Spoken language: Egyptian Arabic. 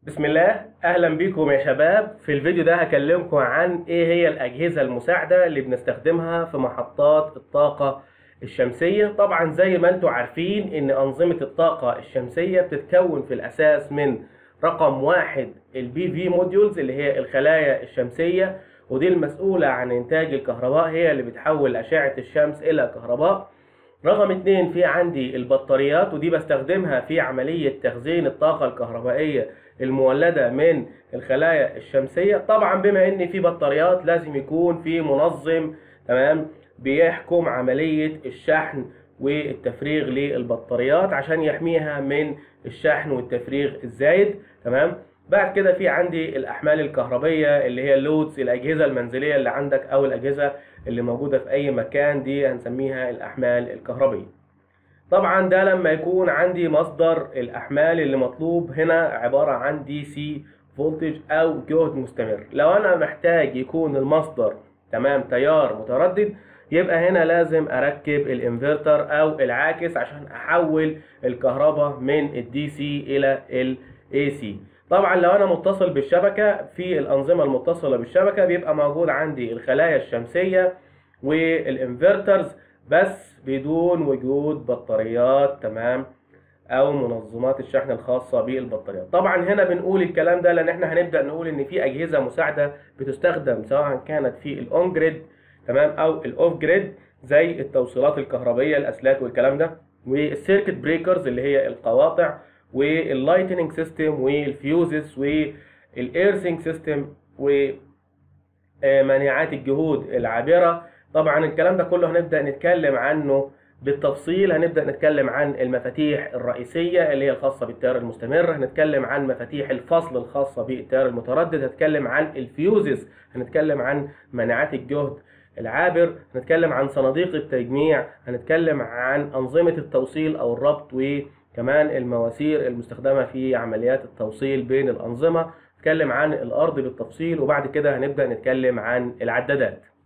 بسم الله اهلا بيكم يا شباب في الفيديو ده هكلمكم عن ايه هي الاجهزه المساعده اللي بنستخدمها في محطات الطاقه الشمسيه طبعا زي ما انتم عارفين ان انظمه الطاقه الشمسيه بتتكون في الاساس من رقم واحد البي في موديولز اللي هي الخلايا الشمسيه ودي المسؤوله عن انتاج الكهرباء هي اللي بتحول اشعه الشمس الى كهرباء رقم اتنين في عندي البطاريات ودي بستخدمها في عملية تخزين الطاقة الكهربائية المولدة من الخلايا الشمسية طبعا بما ان في بطاريات لازم يكون في منظم تمام بيحكم عملية الشحن والتفريغ للبطاريات عشان يحميها من الشحن والتفريغ الزايد تمام بعد كده في عندي الاحمال الكهربيه اللي هي اللودز الاجهزه المنزليه اللي عندك او الاجهزه اللي موجوده في اي مكان دي هنسميها الاحمال الكهربيه طبعا ده لما يكون عندي مصدر الاحمال اللي مطلوب هنا عباره عن دي سي فولتج او جهد مستمر لو انا محتاج يكون المصدر تمام تيار متردد يبقى هنا لازم اركب الانفرتر او العاكس عشان احول الكهرباء من الدي سي الى الاي سي طبعا لو انا متصل بالشبكه في الانظمه المتصله بالشبكه بيبقى موجود عندي الخلايا الشمسيه والانفرترز بس بدون وجود بطاريات تمام او منظمات الشحن الخاصه بالبطاريات طبعا هنا بنقول الكلام ده لان احنا هنبدا نقول ان في اجهزه مساعده بتستخدم سواء كانت في الاون جريد تمام او الاوف جريد زي التوصيلات الكهربيه الاسلاك والكلام ده والسيركت بريكرز اللي هي القواطع واللايتنينج سيستم والفيوزز والايرثنج سيستم ومانعات الجهود العابره طبعا الكلام ده كله هنبدا نتكلم عنه بالتفصيل هنبدا نتكلم عن المفاتيح الرئيسيه اللي هي الخاصه بالتيار المستمر هنتكلم عن مفاتيح الفصل الخاصه بالتيار المتردد هنتكلم عن الفيوزز هنتكلم عن مناعات الجهد العابر هنتكلم عن صناديق التجميع هنتكلم عن انظمه التوصيل او الربط وكمان المواسير المستخدمه في عمليات التوصيل بين الانظمه نتكلم عن الارض بالتفصيل وبعد كده هنبدا نتكلم عن العدادات